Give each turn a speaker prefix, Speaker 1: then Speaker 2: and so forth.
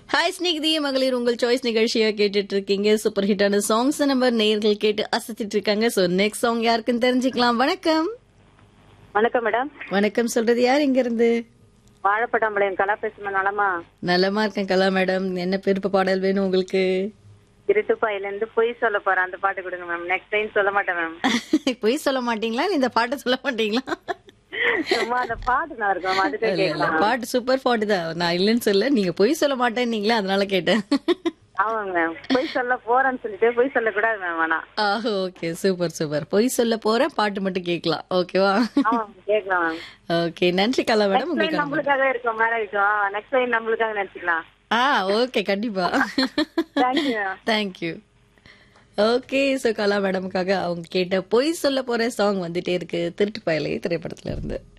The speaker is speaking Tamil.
Speaker 1: ஹாய் ஸ்னிக்தி மகளிர் உங்கள் சாய்ஸ் நிகழ்ச்சியா கேட்டுட்டு இருக்கீங்க சூப்பர் ஹிட்டான சாங்ஸ் நம்ம நேயர்கள் கேட்டு அசத்திட்டு இருக்காங்க சோ நெக்ஸ்ட் சாங் யாருக்குன்னு தெரிஞ்சுக்கலாம் வணக்கம்
Speaker 2: வணக்கம் மேடம்
Speaker 1: வணக்கம் சொல்றது யார் இங்க இருந்து
Speaker 2: வாழைப்பட்டாம்பாளையம் கலா பேசுமா நலமா
Speaker 1: நலமா இருக்கேன் கலா மேடம் என்ன விருப்ப பாடல் வேணும் உங்களுக்கு
Speaker 2: இருட்டுப்பாயில இருந்து பொய் சொல்ல போறேன் அந்த பாட்டு கொடுங்க மேம் நெக்ஸ்ட் டைம் சொல்ல மாட்டேன் மேம்
Speaker 1: பொய் சொல்ல மாட்டீங்களா இல்ல இந்த பாட்டை சொல்ல மாட்டீங்களா
Speaker 2: சும்மா அந்த பாட்டு நான் இருக்கும் அதுக்கு
Speaker 1: இல்ல, இல்ல,
Speaker 2: கேட்கலாம்
Speaker 1: பாட்டு சூப்பர் பாட்டு தான் நான் இல்லைன்னு சொல்ல நீங்க பொய் சொல்ல மாட்டேன்னீங்களா அதனால கேட்டேன்
Speaker 2: ஆமாங்க மேம் பொய் சொல்ல போறேன்னு சொல்லிட்டு பொய் சொல்லக்கூடாது மேம் ஆனா
Speaker 1: ஆஹ் ஓகே சூப்பர் சூப்பர் பொய் சொல்ல போறேன் பாட்டு மட்டும் கேட்கலாம் ஓகேவா
Speaker 2: ஆமா கேட்கலாம் மேம்
Speaker 1: ஓகே நன்றி கலா மேடம்
Speaker 2: நெக்ஸ்ட் டைம்
Speaker 1: உங்களுக்கு
Speaker 2: நம்மளுக்காக இருக்கும் மேல இருக்கும் நெக்ஸ்ட் டைம் நம்மளுக்காக நினைச்சுக்கலாம்
Speaker 1: ஆ ஓகே கண்டிப்பா
Speaker 2: thank you ma'am
Speaker 1: thank you okay so Kala மேடமுக்காக அவங்க கேட்ட பொய் சொல்ல போற சாங் வந்துட்டே இருக்கு திருட்டு பயலை திரைப்படத்துல இருந்து